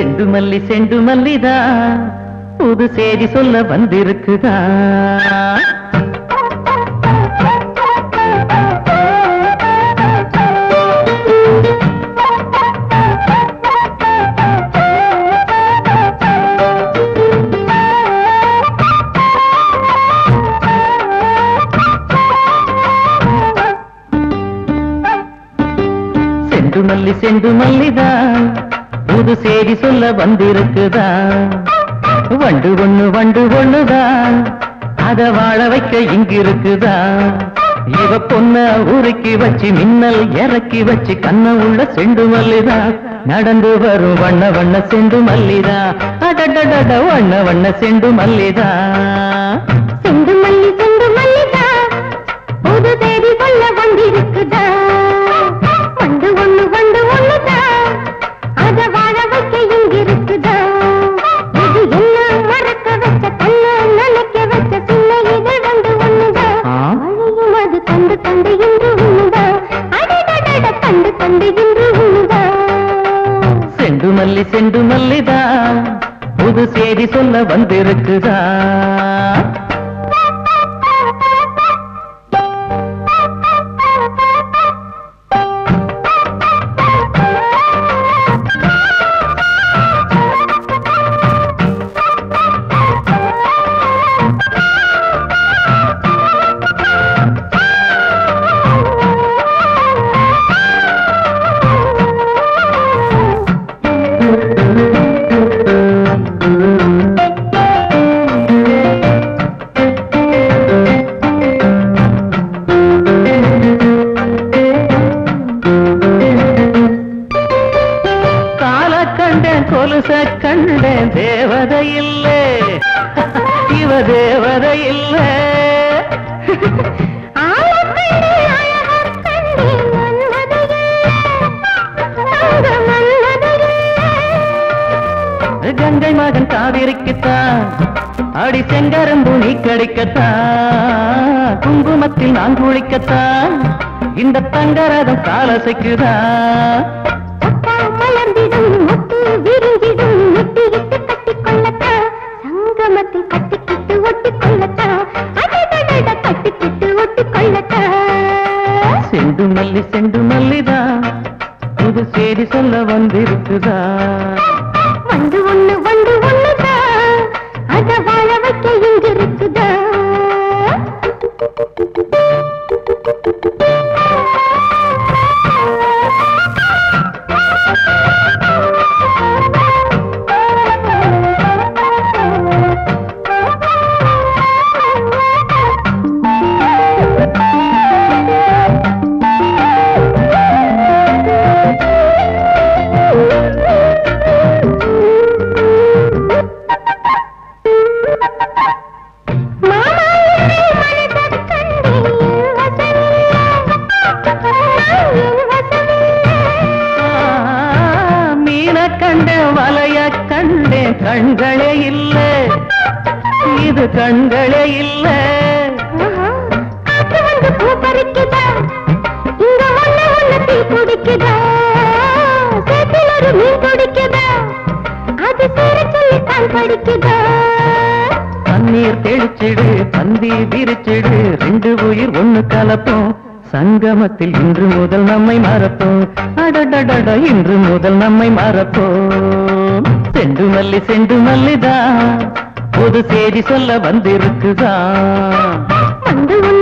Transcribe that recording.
Cent மல்லி செண்டு மல்லிதா புது செய்தி சொல்ல வந்திருக்குதா செண்டு மல்லி செண்டு மல்லிதா புது செய்தி சொல்ல வந்திருக்குதா வண்டு ஒண்ணு வண்டு ஒண்ணுதான் அத வாழ வைக்க இங்க இருக்குதா இவ பொண்ண உருக்கி வச்சு மின்னல் இறக்கி வச்சு கண்ண உள்ள செண்டு மல்லிதா நடந்து வரும் வண்ண வண்ண செண்டு மல்லிதா அடடடட வண்ண வண்ண செண்டு மல்லிதா செண்டு மல்லி செண்டு மல்லிதா புது தேதி சொல்ல வந்திருக்குதா வண்டு ஒண்ணு வண்டு ஒண்ணுதா அத வாழ வைக்க இங்க இருக்குதா இது என்ன மறக்க வச்ச கண்ண நினைக்க வச்ச சின்ன இதழ் வண்டு ஒண்ணுதா ஆ? அழையும் அது கண்டு கண்டு இன்று உண்ணுதா அடடடட கண்டு கண்டு இன்று உண்ணுதா செண்டு மல்லி செண்டு மல்லிதா புது செய்தி சொல்ல வந்திருக்குதா கால கண்டேன் கொலுச கண்டேன் தேவதை இல்லே இவ தேவதை இல்லே ஆழக்கண்ணே அழகக்கண்ணே மன்மதையே அங்க மன்மதையே கங்கை மகன் காவிரிக்குத்தான் அடி செங்கரம்பு நீ கடிக்கத்தான் குங்குமத்தில் நான் குளிக்கத்தான் இந்த தங்கரதம் காலசைக்குதான் பட்டா மலர்ந்திடும் முத்து விரிஞ்சிடும் முட்டியிட்டு கட்டிக்கொள்ளத்தா சங்கமத்தில் கட்டிக்கிட்டு ஒட்டிக்கொள்ளத்தா அடடடட கட்டிக்கிட்டு ஒட்டிக்கொள்ளத்தா செண்டு மல்லி செண்டு மல்லிதா புது செய்தி சொல்ல வந்திருக்குதா வந்து ஒண்ணு வந்து ஒண்ணுதா அத வாழ வைக்க இங்க இருக்குதா மாமா என்னை மனதக் கண்டே என் வசமில்லை. நான் என் வசமில்லை. மீன கண்டேன் வலைய கண்டேன் கண்களே இல்ல இது கண்களே இல்ல ஆஹா, காற்று வந்து பூ பறிக்குதா? இங்க ஒண்ணு ஒண்ணு தீ பிடிக்குதா? சேற்றில் ஒரு மீன் பிடிக்குதா? அது சேர சொல்லித்தான் படிக்குதா? தண்ணீர் தெளிச்சிடு பந்தி விரிச்சிடு ரெண்டு உயிர் ஒண்ணு கலப்போம் சங்கமத்தில் இன்று முதல் நம்மை மறப்போம் அடடடட இன்று முதல் நம்மை மறப்போம் செண்டு மல்லி செண்டு மல்லிதா புது செய்தி சொல்ல வந்திருக்குதா வந்து ஒண்ணு